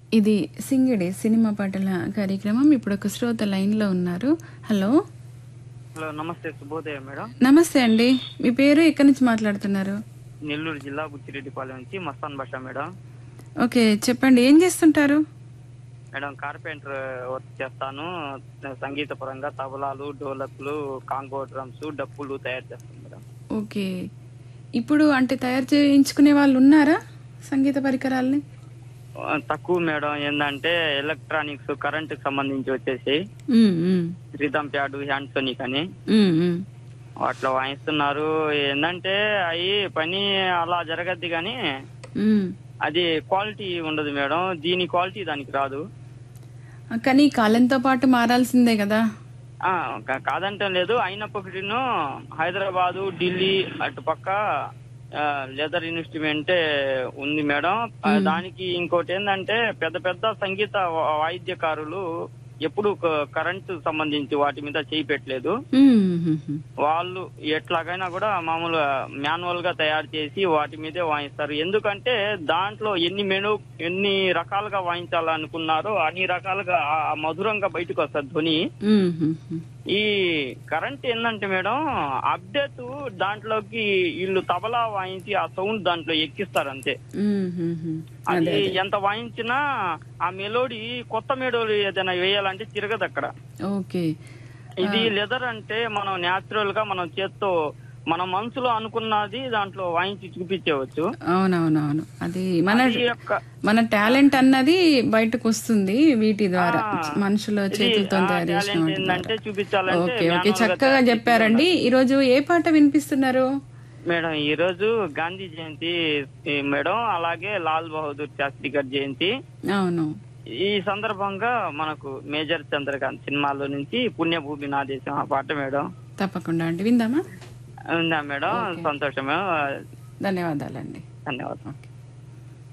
ఇది సింగిడి సినిమా పాటల కార్యక్రమం ఇప్పుడు ఒక శ్రోత లైన్లో ఉన్నారు హలో హలో నమస్తే శుభోదయం మేడం నమస్తే అండి మీ పేరు ఎక్కడి నుంచి మాట్లాడుతున్నారు నెల్లూరు జిల్లా బుచ్చిరెడ్డిపాలెం నుంచి మస్తాన్ భాష మేడం ఓకే చెప్పండి ఏం చేస్తుంటారు మేడం కార్పెంటర్ వర్క్ చేస్తాను సంగీత పరంగా తబలాలు డోలక్లు కాంగో డ్రమ్స్ డప్పులు తయారు చేస్తాను మేడం ఓకే ఇప్పుడు అంటే తయారు చేయించుకునే వాళ్ళు ఉన్నారా సంగీత పరికరాల్ని ఆ, తక్కువ మేడం ఏంటంటే ఎలక్ట్రానిక్స్ కరెంట్ సంబంధించి వచ్చేసి um, um, rhythm pad hand sonic అని ఉమ్, ఉమ్. వాటిలో వాయిస్తున్నారు ఏంటంటే అవి పని అలా జరగద్ది కానీ ఉమ్. అది క్వాలిటీ ఉండదు మేడం దీని క్వాలిటీ దానికి రాదు ఆ, కానీ కాలంతో పాటు మారాల్సిందే కదా ఆ, కా- కాదంటం లేదు అయినప్పటికీను హైదరాబాదు ఢిల్లీ అటు పక్క లెదర్ ఇన్స్ట్రుమెంటే ఉంది మేడం ఆ, దానికి ఇంకోటి ఏంటంటే పెద్ద పెద్ద సంగీత వా- వాయిద్యకారులు ఎప్పుడు కరెంటు సంబంధించి వాటి మీద చేయి పెట్టలేదు ఉమ్, ఉమ్, ఉమ్. వాళ్ళు ఎట్లాగైనా కూడా మామూలుగా మాన్యువల్ గా తయారు చేసి వాటి మీదే వాయిస్తారు ఎందుకంటే దాంట్లో ఎన్ని మెను ఎన్ని రకాలుగా వాయించాలనుకున్నారో అన్ని రకాలుగా ఆ మధురంగా బయటకు వస్తుంది ధ్వని ఉమ్, ఉమ్, ఉమ్. ఈ కరెంట్ ఏంటంటే మేడం అప్డేట్ దాంట్లోకి వీళ్ళు తబలా వాయించి ఆ సౌండ్ దాంట్లో ఎక్కిస్తారు అంతే ఉమ్, ఉమ్, ఉమ్. అది ఎంత వాయించినా ఆ మెలోడీ కొత్త మెలోడీ ఏదైనా వేయాలంటే తిరగదు అక్కడ ఓకే ఇది లెదర్ అంటే మనం న్యాచురల్ గా మనం చేత్తో మన మనసులో అనుకున్నది దాంట్లో వాయించి చూపించవచ్చు అవునవునవును అది మన ఈ యొక్క మన టాలెంట్ అన్నది బయటకు వస్తుంది వీటి ద్వారా ఆ, మనుషుల ఇది చేతులతో ఆ తయారు చేసిన టాలెంట్ వాటి ద్వారా. ఏంటంటే చూపించాలంటే ఓకే ఓకే manual గా చక్కగా తయారు చెప్పారండి ఈ రోజు ఏ పాట వినిపిస్తున్నారు మేడం ఈ రోజు గాంధీ జయంతి ఈ మేడం అలాగే లాల్ బహదూర్ శాస్త్రి గారి జయంతి అవును ఈ సందర్భంగా మనకు మేజర్ చంద్రకాంత్ సినిమాలో నుంచి పుణ్యభూమి నా దేశం ఆ పాట మేడం తప్పకుండా అండి విందామా ఉందా మేడం సంతోషమే ధన్యవాదాలండి ధన్యవాదాలు ఓకే